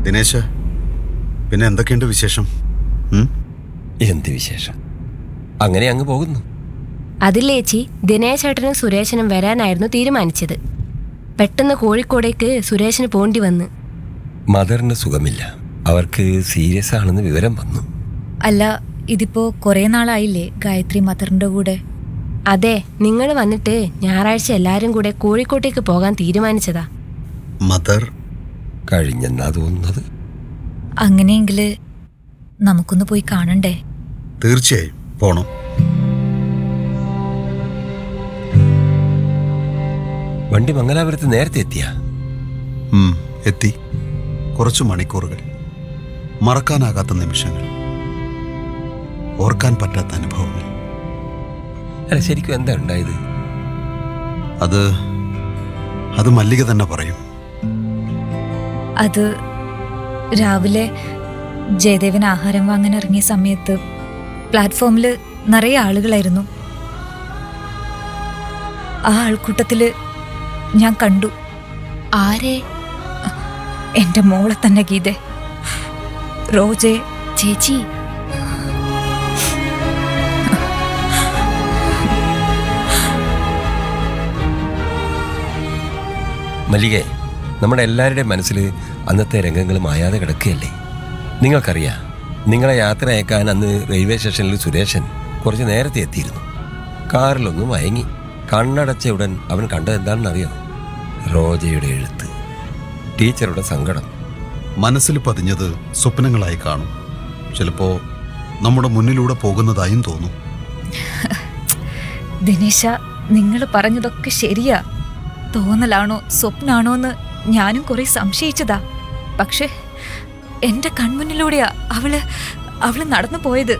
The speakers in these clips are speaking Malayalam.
ദിനേശ് പിന്നെ എന്തൊക്കെയുണ്ട് വിശേഷം ഉം? എന്ത് വിശേഷം അങ്ങനെ അങ്ങ് പോകുന്നു അതിലേച്ചി ദിനേശേട്ടനും സുരേഷനും വരാനായിരുന്നു തീരുമാനിച്ചത് പെട്ടെന്ന് കോഴിക്കോടേക്ക് സുരേഷിന് പോണ്ടി വന്ന് മദറിന് സുഖമില്ല അവർക്ക് സീരിയസ് ആണെന്ന് വിവരം വന്നു അല്ല ഇതിപ്പോ കുറെ നാളായില്ലേ ഗായത്രി മദറിന്റെ കൂടെ അതെ നിങ്ങൾ വന്നിട്ട് ഞായറാഴ്ച എല്ലാരും കൂടെ കോഴിക്കോട്ടേക്ക് പോകാൻ തീരുമാനിച്ചതാ മദർ കഴിഞ്ഞെന്നാ തോന്നുന്നത് അങ്ങനെയെങ്കില് നമുക്കൊന്ന് പോയി കാണണ്ടേ തീർച്ചയായും പോണം വണ്ടി മംഗലാപുരത്ത് നേരത്തെ എത്തിയ ഉം, എത്തി കുറച്ചു മണിക്കൂറുകൾ മറക്കാനാകാത്ത നിമിഷങ്ങൾ ഓർക്കാൻ പറ്റാത്ത അനുഭവങ്ങൾ അല്ല ശരിക്കും എന്താ ഉണ്ടായത് അത് അത് മല്ലിക തന്നെ പറയും അത് രാവിലെ ജയദേവൻ ആഹാരം വാങ്ങാൻ ഇറങ്ങിയ സമയത്ത് പ്ലാറ്റ്ഫോമിൽ നിറയെ ആളുകളായിരുന്നു ആ ആൾക്കൂട്ടത്തില് ഞാൻ കണ്ടു ആരെ എന്റെ മോളെ തന്നെ ഗീതെ റോജെ ചേച്ചി മല്ലികെ നമ്മുടെ എല്ലാവരുടെയും മനസ്സിൽ അന്നത്തെ രംഗങ്ങൾ മായാതെ കിടക്കുകയല്ലേ നിങ്ങൾക്കറിയാം നിങ്ങളെ യാത്ര അയക്കാൻ അന്ന് റെയിൽവേ സ്റ്റേഷനിൽ സുരേഷൻ കുറച്ച് നേരത്തെ എത്തിയിരുന്നു കാറിലൊന്ന് മയങ്ങി കണ്ണടച്ച ഉടൻ അവൻ കണ്ടത് എന്താണെന്ന് അറിയാം റോജയുടെ എഴുത്ത് ടീച്ചറുടെ സങ്കടം മനസ്സിൽ പതിഞ്ഞത് സ്വപ്നങ്ങളായി കാണും ചിലപ്പോ നമ്മുടെ മുന്നിലൂടെ പോകുന്നതായും തോന്നും ദിനേശ നിങ്ങൾ പറഞ്ഞതൊക്കെ ശരിയാ തോന്നലാണോ സ്വപ്നാണോ എന്ന് ഞാനും കുറെ സംശയിച്ചതാ പക്ഷെ എന്റെ കൺമുന്നിലൂടെയാ അവള് അവള് നടന്നു പോയത്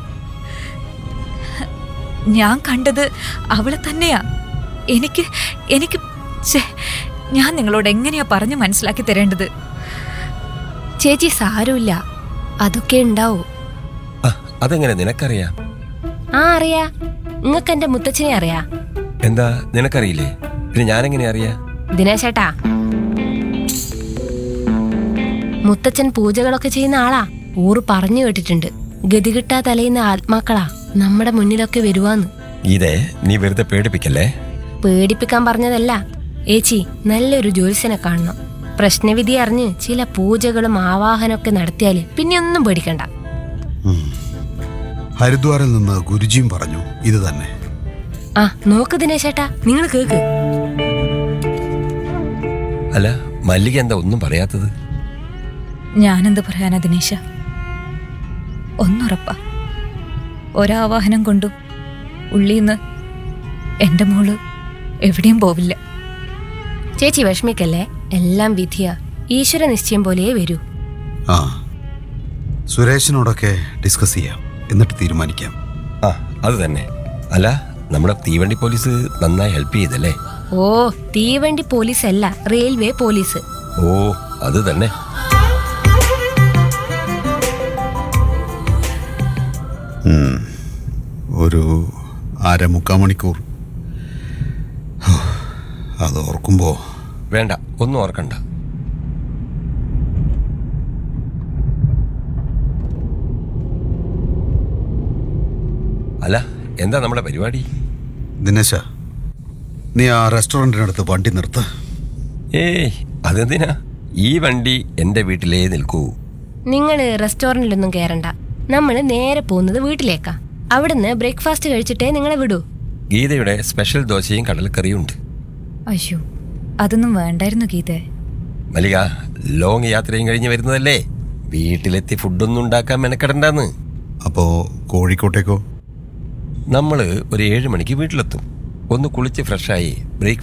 ഞാൻ കണ്ടത് അവളെ തന്നെയാ എനിക്ക് എനിക്ക് ഛെ, ഞാൻ നിങ്ങളോട് എങ്ങനെയാ പറഞ്ഞു മനസ്സിലാക്കി തരേണ്ടത് ചേച്ചി സാരമില്ല അതൊക്കെ ഉണ്ടാവും ആ അതെങ്ങനെ നിനക്കറിയാം ആ അറിയാ നിങ്ങൾക്ക് എന്റെ മുത്തച്ഛനെ അറിയാ എന്താ നിനക്കറിയില്ലേ പിന്നെ ഞാനെങ്ങനെ അറിയാ ദിനേശേട്ടാ മുത്തച്ഛൻ പൂജകളൊക്കെ ചെയ്യുന്ന ആളാ ഊറ് പറഞ്ഞു കേട്ടിട്ടുണ്ട് ഗതികിട്ടാ തലയുന്ന ആത്മാക്കളാ നമ്മുടെ മുന്നിലൊക്കെ വരുവാന്ന് ഇതേ നീ വെറുതെ പേടിപ്പിക്കല്ലേ പേടിപ്പിക്കാൻ പറഞ്ഞതല്ല ഏച്ചി നല്ലൊരു ജ്യോത്സ്യനെ കാണണം പ്രശ്നവിധി അറിഞ്ഞ് ചില പൂജകളും ആവാഹനമൊക്കെ നടത്തിയാല് പിന്നെ ഒന്നും പേടിക്കണ്ട ഉം. ഹരിദ്വാറിൽ നിന്ന് ഗുരുജിയും പറഞ്ഞു ഇത് തന്നെ ആ നോക്ക് ദിനേശേട്ടാ നിങ്ങൾ കേക്ക് അല്ല മല്ലിക എന്താ ഒന്നും പറയാത്തത് ഞാനെന്ത് പറയാനാ ദിനേശ ഒന്നുറപ്പാ ഒരാവാഹനം കൊണ്ടും ഉള്ളീന്ന് എന്റെ മോള് എവിടെയും പോവില്ല ചേച്ചി വിഷമിക്കല്ലേ എല്ലാം വിധിയാ ഈശ്വര നിശ്ചയം പോലെയേ വരൂ ആ സുരേഷിനോടൊക്കെ ഡിസ്കസ് ചെയ്യാം എന്നിട്ട് തീരുമാനിക്കാം ആ അത് തന്നെ അല്ല നമ്മുടെ തീവണ്ടി പോലീസ് നന്നായി ഹെൽപ്പ് ചെയ്തല്ലേ ഓ തീവണ്ടി പോലീസ് അല്ല റെയിൽവേ പോലീസ് ഓ അത് തന്നെ ഉം. ഒരു അരമുക്കാൽ മണിക്കൂർ ഹോ, അത് ഓർക്കുമ്പോൾ വേണ്ട ഒന്നും ഓർക്കണ്ട അല്ല എന്താ നമ്മുടെ പരിപാടി ദിനേശ നീ ആ റെസ്റ്റോറൻറ്റിനടുത്ത് വണ്ടി നിർത്ത് ഏയ് അതെന്തിനാ ഈ വണ്ടി എൻ്റെ വീട്ടിലേ നിൽക്കൂ നിങ്ങൾ റെസ്റ്റോറൻറ്റിലൊന്നും കയറണ്ട നമ്മൾ നേരെ പോകുന്നത് വീട്ടിലേക്കാ അവിടുന്ന് ബ്രേക്ക്ഫാസ്റ്റ് കഴിച്ചിട്ടേ നിങ്ങളെ വിടൂ ഗീതയുടെ സ്പെഷ്യൽ ദോശയും കടലക്കറിയും ഉണ്ട് അയ്യോ അതൊന്നും വേണ്ടായിരുന്നു ഗീതേ മല്ലിക ലോങ് യാത്രയും കഴിഞ്ഞ് വരുന്നതല്ലേ വീട്ടിലെത്തി ഫുഡൊന്നും ഉണ്ടാക്കാൻ മെനക്കെടണ്ടെന്ന് അപ്പോൾ കോഴിക്കോട്ടേക്കോ നമ്മൾ ഒരു ഏഴ് മണിക്ക് വീട്ടിലെത്തും ഒന്ന് കുളിച്ച് ഫ്രഷായി ബ്രേക്ക്